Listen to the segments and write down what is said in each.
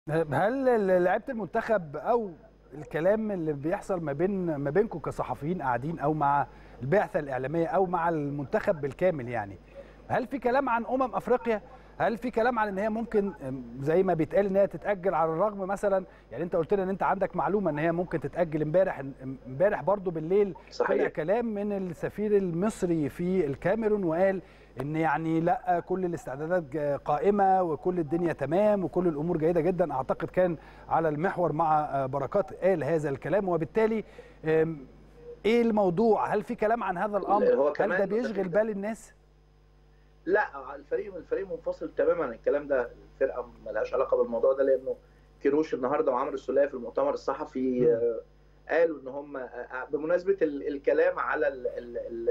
هل لعيبه المنتخب او الكلام اللي بيحصل ما بين ما بينكم كصحفيين قاعدين او مع البعثه الاعلاميه او مع المنتخب بالكامل يعني هل في كلام عن امم افريقيا هل في كلام عن ان هي ممكن زي ما بيتقال ان هي تتاجل على الرغم مثلا يعني انت قلت لنا ان انت عندك معلومه ان هي ممكن تتاجل امبارح امبارح برضو بالليل صحيح. طلع كلام من السفير المصري في الكاميرون وقال ان يعني لا كل الاستعدادات قائمه وكل الدنيا تمام وكل الامور جيده جدا اعتقد كان على المحور مع بركات قال هذا الكلام وبالتالي ايه الموضوع هل في كلام عن هذا الامر هو هل كمان ده بيشغل بال الناس لا الفريق الفريق منفصل تماما عن الكلام ده الفرقه ملهاش علاقه بالموضوع ده لانه كيروش النهارده وعمرو السوليه في المؤتمر الصحفي آه، قالوا ان هم آه، بمناسبه ال- الكلام على ال- ال- ال-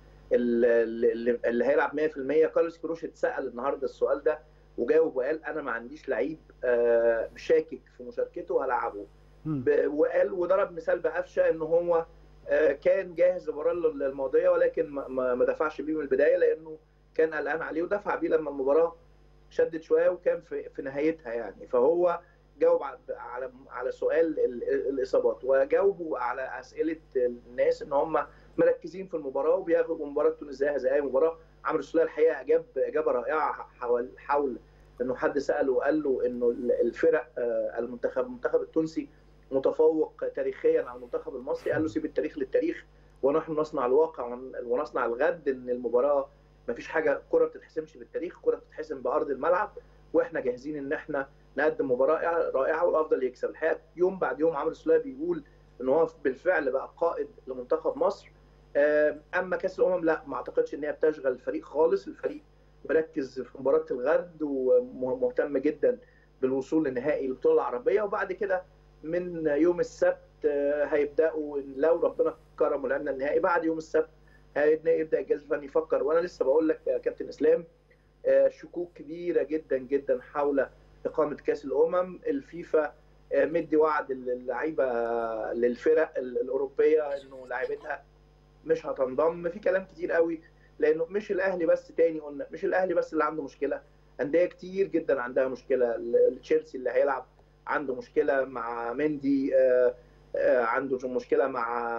ال- اللي هيلعب 100% كارلوس كيروش اتسال النهارده السؤال ده وجاوب وقال انا ما عنديش لعيب آه، شاكك في مشاركته هلعبه مم. ب- وقال وضرب مثال بقفشه ان هو آه، كان جاهز للمباراه الماضيه ولكن ما- ما ما دفعش بيه من البدايه لانه كان قلقان عليه ودفع بيه لما المباراه شدت شويه وكان في في نهايتها يعني فهو جاوب على على على سؤال ال- ال- الاصابات وجاوبوا على اسئله الناس ان هم مركزين في المباراه وبياخدوا مباراه تونس زيها زي اي مباراه عمرو السوليه الحقيقه اجاب اجابه رائعه حول حول انه حد ساله وقال له انه الفرق آه، المنتخب المنتخب التونسي متفوق تاريخيا على المنتخب المصري قال له سيب التاريخ للتاريخ ونحن نصنع الواقع ونصنع الغد ان المباراه ما فيش حاجه كره ما بتتحسمش بالتاريخ كره بتتحسم بارض الملعب واحنا جاهزين ان احنا نقدم مباراه رائعه والافضل يكسب الحقيقه يوم بعد يوم عمرو السوليه بيقول ان هو بالفعل بقى قائد لمنتخب مصر آه، اما كاس الامم لا ما اعتقدش ان هي بتشغل الفريق خالص الفريق مركز في مباراه الغد ومهتم جدا بالوصول لنهائي البطوله العربيه وبعد كده من يوم السبت آه، هيبداوا لو ربنا كرم ولعبنا النهائي بعد يوم السبت هيبدا يبدا الجهاز الفني يفكر وانا لسه بقول لك يا كابتن اسلام آه، شكوك كبيره جدا جدا حول اقامه كاس الامم الفيفا آه، مدي وعد للعيبه للفرق ال- الاوروبيه انه لاعيبتها مش هتنضم في كلام كتير قوي لانه مش الاهلي بس تاني قلنا مش الاهلي بس اللي عنده مشكله انديه كتير جدا عندها مشكله ال- تشيلسي اللي هيلعب عنده مشكله مع مندي آه، آه، عنده مشكله مع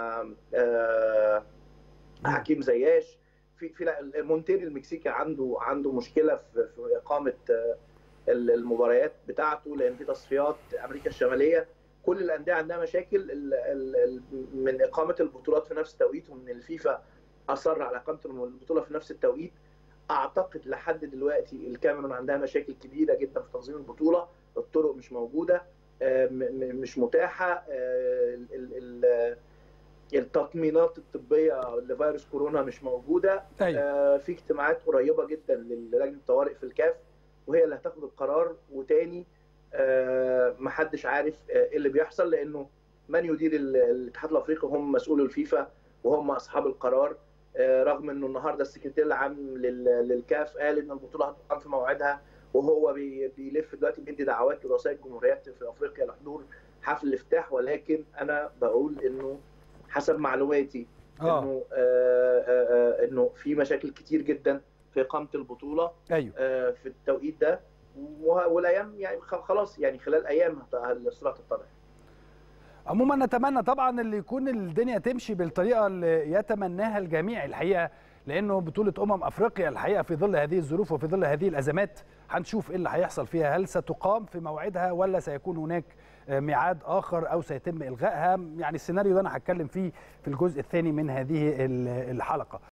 آه، حكيم زياش في في لا، مونتيري المكسيكي عنده عنده مشكله في, في اقامه آه، ال- المباريات بتاعته لان في تصفيات امريكا الشماليه كل الانديه عندها مشاكل ال- ال- ال- من اقامه البطولات في نفس التوقيت ومن الفيفا اصر على اقامه البطوله في نفس التوقيت اعتقد لحد دلوقتي الكاميرون عندها مشاكل كبيره جدا في تنظيم البطوله الطرق مش موجوده آه، م- م- مش متاحه آه، ال- ال- ال- التطمينات الطبيه لفيروس كورونا مش موجوده ايوه آه، في اجتماعات قريبه جدا للجنه الطوارئ في الكاف وهي اللي هتاخد القرار وتاني آه، محدش عارف آه، ايه اللي بيحصل لانه من يدير ال- الاتحاد الافريقي هم مسؤول الفيفا وهم اصحاب القرار آه، رغم انه النهارده السكرتير العام لل- للكاف قال ان البطوله هتقام في موعدها وهو بي- بيلف دلوقتي بيدي دعوات لرؤساء الجمهوريات في افريقيا لحضور حفل الافتتاح ولكن انا بقول انه حسب معلوماتي اه انه آه، آه، آه، انه في مشاكل كتير جدا في اقامه البطوله ايوه آه، في التوقيت ده وه- والايام يعني خ- خلاص يعني خلال ايام هت- الصوره هتتضح عموما نتمنى طبعا اللي يكون الدنيا تمشي بالطريقه اللي يتمناها الجميع الحقيقه لانه بطوله امم افريقيا الحقيقه في ظل هذه الظروف وفي ظل هذه الازمات هنشوف ايه اللي هيحصل فيها هل ستقام في موعدها ولا سيكون هناك ميعاد اخر او سيتم الغائها يعني السيناريو ده انا هتكلم فيه في الجزء الثاني من هذه الحلقه